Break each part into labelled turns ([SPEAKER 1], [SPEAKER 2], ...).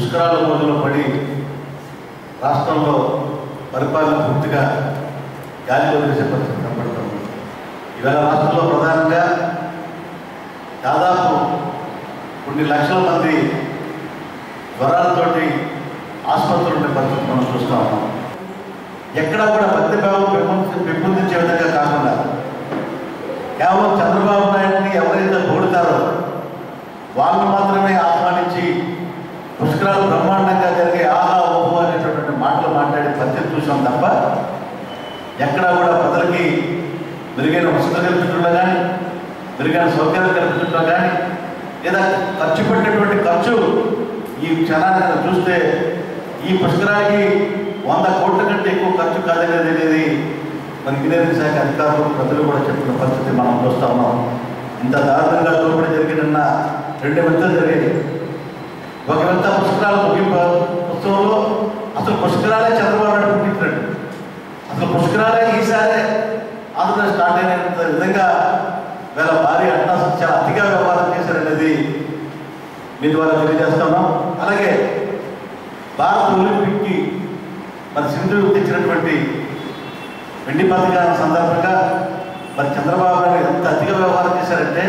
[SPEAKER 1] పుష్కరాల రోజుల్లో పడి రాష్ట్రంలో పరిపాలన పూర్తిగా గాలి వదిలేసే పరిస్థితి కనబడుతుంది ఇవాళ రాష్ట్రంలో ప్రధానంగా దాదాపు కొన్ని లక్షల మంది జ్వరాలతోటి ఆసుపత్రులు ఉండే పరిస్థితి మనం చూస్తా ఉన్నాం ఎక్కడా కూడా భక్తిభావం పెంపొంది పెంపొందించే విధంగా కాకుండా కేవలం చంద్రబాబు నాయుడిని ఎవరైతే పొగుడుతారో వాళ్ళు మాత్రమే ఆహ్వానించి పుష్కరాలు బ్రహ్మాండంగా జరిగే ఆహా ఓహో అనేటటువంటి మాటలు మాట్లాడే పరిస్థితి చూసాం తప్ప ఎక్కడా కూడా ప్రజలకి మెరుగైన వసతులు కల్పించడంలో కానీ మెరుగైన సౌకర్యాలు కల్పించడంలో కానీ లేదా ఖర్చు పెట్టినటువంటి ఖర్చు ఈ క్షణాన్ని కనుక చూస్తే ఈ పుష్కరానికి వంద కోట్ల కంటే ఎక్కువ ఖర్చు కాదనేది అనేది మన ఇంజనీరింగ్ శాఖ అధికారులు ప్రజలు కూడా చెప్పిన పరిస్థితి మనం చూస్తా ఉన్నాం ఇంత దారుణంగా దోపిడీ జరిగిన రెండు వింతలు జరిగాయి ఒక వింత పుష్కరాల ముగింపు ఉత్సవంలో అసలు పుష్కరాలే చంద్రబాబు నాయుడు పుట్టించినట్టు అసలు పుష్కరాలే ఈసారే ఆంధ్రప్రదేశ్ స్టార్ట్ అయినంత విధంగా వీళ్ళ భారీ అట్టా చాలా అతిగా వ్యవహారం చేశారనేది మీ ద్వారా తెలియజేస్తున్నాం అలాగే భారత ఒలింపిక్కి మరి సింధు తెచ్చినటువంటి వెండి పథకాల సందర్భంగా మరి చంద్రబాబు నాయుడు ఎంత అతిగా వ్యవహారం చేశారంటే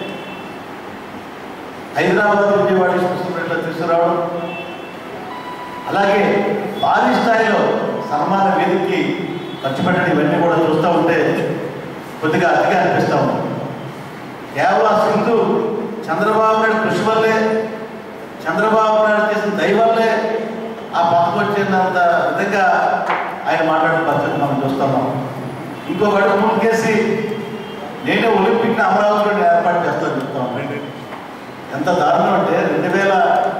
[SPEAKER 1] హైదరాబాద్ విజయవాడ చూసుకున్నట్లు తీసుకురావడం అలాగే భారీ స్థాయిలో సన్మాన వేదికకి ఖర్చు పెట్టడం ఇవన్నీ కూడా చూస్తూ ఉంటే కొద్దిగా అతిగా అనిపిస్తూ ఉంది కేవలం సింధు చంద్రబాబు నాయుడు కృషి వల్లే చంద్రబాబు నాయుడు చేసిన దయ వల్లే ఆ పక్కకు వచ్చినంత విధంగా ఆయన మాట్లాడిన పరిస్థితి మనం చూస్తున్నాం ఇంకొక అడుగు ముందుకేసి నేనే ఒలింపిక్ని అమరావతిలో నేను ఏర్పాటు చేస్తాను చెప్తాను ఎంత దారుణం అంటే రెండు వేల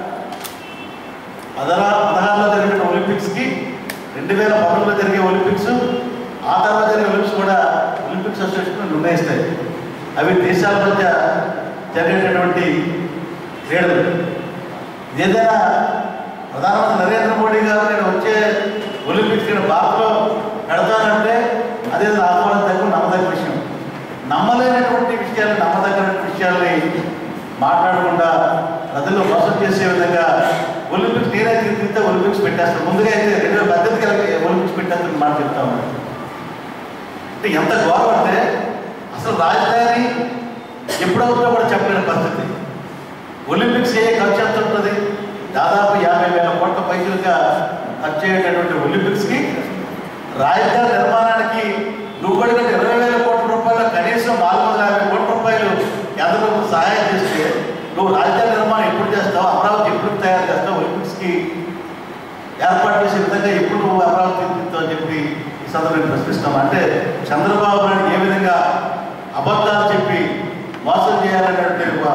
[SPEAKER 1] పదరా పదహారులో జరిగిన ఒలింపిక్స్కి రెండు వేల పదకొండులో జరిగే ఒలింపిక్స్ ఆ తర్వాత జరిగే ఒలింపిక్స్ కూడా ఒలింపిక్స్ అసోసియేషన్ నిర్ణయిస్తాయి అవి దేశాల మధ్య జరిగేటటువంటి క్రీడలు ఏదైనా ప్రధానమంత్రి నరేంద్ర మోడీ గారు నేను వచ్చే ఒలింపిక్స్ నేను భారత్లో పెడతానంటే అదే ఆహ్వానం తగ్గ నమ్మదగ్గ విషయం నమ్మలేనటువంటి విషయాలు నమ్మదగినటువంటి విషయాల్ని మాట్లాడకుండా ప్రజలు మోసం చేసే విధంగా ఒలింపిక్స్ నేనే తిరిగితే ఒలింపిక్స్ పెట్టేస్తాను ముందుగా అయితే రెండు వేల పద్దెనిమిది కలిగి ఒలింపిక్స్ పెట్టేస్తాను మాట చెప్తా ఉన్నాను అంటే ఎంత ఘోరం అంటే అసలు రాజధాని ఎప్పుడవుతుందో కూడా చెప్పలేని పరిస్థితి ఒలింపిక్స్ ఏ ఖర్చు ఎంత ఉంటుంది దాదాపు యాభై వేల కోట్ల పైసలుగా ఖర్చు అయ్యేటటువంటి ఒలింపిక్స్కి రాజధాని నిర్మాణానికి నువ్వు పడిన ఇరవై వేల కోట్ల రూపాయలు కనీసం నాలుగు వందల యాభై కోట్ల రూపాయలు కేంద్ర ప్రభుత్వం సహాయం చేస్తే నువ్వు రాజధాని నిర్మాణం ఎప్పుడు చేస్తావు అమరావతి ఎప్పుడు తయారు చేస్తావు ఒలింపిక్స్కి ఏర్పాటు చేసే విధంగా ఎప్పుడు నువ్వు అమరావతి తీర్చిదిద్దుతావు అని చెప్పి ఈ సందర్భంగా ప్రశ్నిస్తాం అంటే చంద్రబాబు నాయుడు ఏ విధంగా అబద్ధాలు చెప్పి మోసం చేయాలనేటువంటి ఒక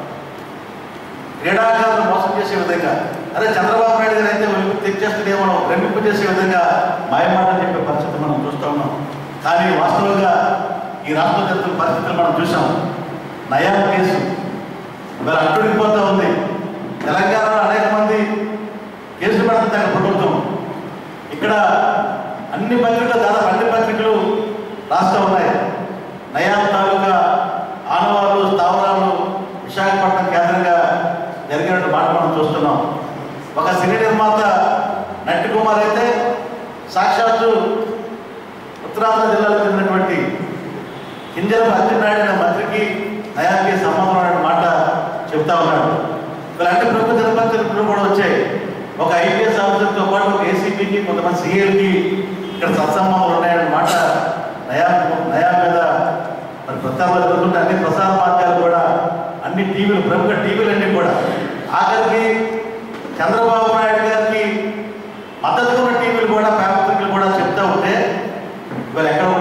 [SPEAKER 1] క్రీడాకారులను మోసం చేసే విధంగా అదే చంద్రబాబు నాయుడు గారు అయితే ఒలింపిక్ తెచ్చేస్తుందేమో రెండింపు చేసే విధంగా మాయమాటలు చెప్పే పరిస్థితి మనం చూస్తూ ఉన్నాం కానీ వాస్తవంగా ఈ రాష్ట్ర జరుగుతున్న పరిస్థితులు మనం చూసాం నయా కేసు ఇవాళ అట్టుడికిపోతూ ఉంది తెలంగాణలో అనేక మంది కేసులు పెడుతుంది అక్కడ ప్రభుత్వం ఇక్కడ అన్ని పత్రికలు దాదాపు అన్ని పత్రికలు రాస్తూ ఉన్నాయి నయాం తాలూకా ఆనవాళ్ళు స్థావరాలు విశాఖపట్నం కేంద్రంగా జరిగినట్టు మాట మనం చూస్తున్నాం ఒక సినీ నిర్మాత నట్టి కుమార్ అయితే సాక్షాత్తు ఉత్తరాంధ్ర జిల్లాలో చెందినటువంటి కింజల అచ్చెన్నాయుడు అనే మంత్రికి నయానికి సంబంధం అనే మాట చెప్తా ఉన్నాడు ఇలాంటి ప్రభుత్వ దినపత్రికలు కూడా వచ్చాయి ఒక ఐపీఎస్ ఆఫీసర్తో పాటు ఒక ఏసీపీకి కొంతమంది సీఎల్కి ఇక్కడ సత్సంబంధాలు ఉన్నాయనే మాట నయా నయా మీద మరి ప్రచారం జరుగుతుంటే అన్ని ప్రసార మాధ్యమాలు కూడా అన్ని టీవీలు ప్రముఖ టీవీలన్నీ కూడా ఆఖరికి చంద్రబాబు నాయుడు గారికి మద్దతుగా ఉన్న టీవీలు కూడా పత్రికలు కూడా చెప్తా ఉంటే ఇవాళ ఎక్కడ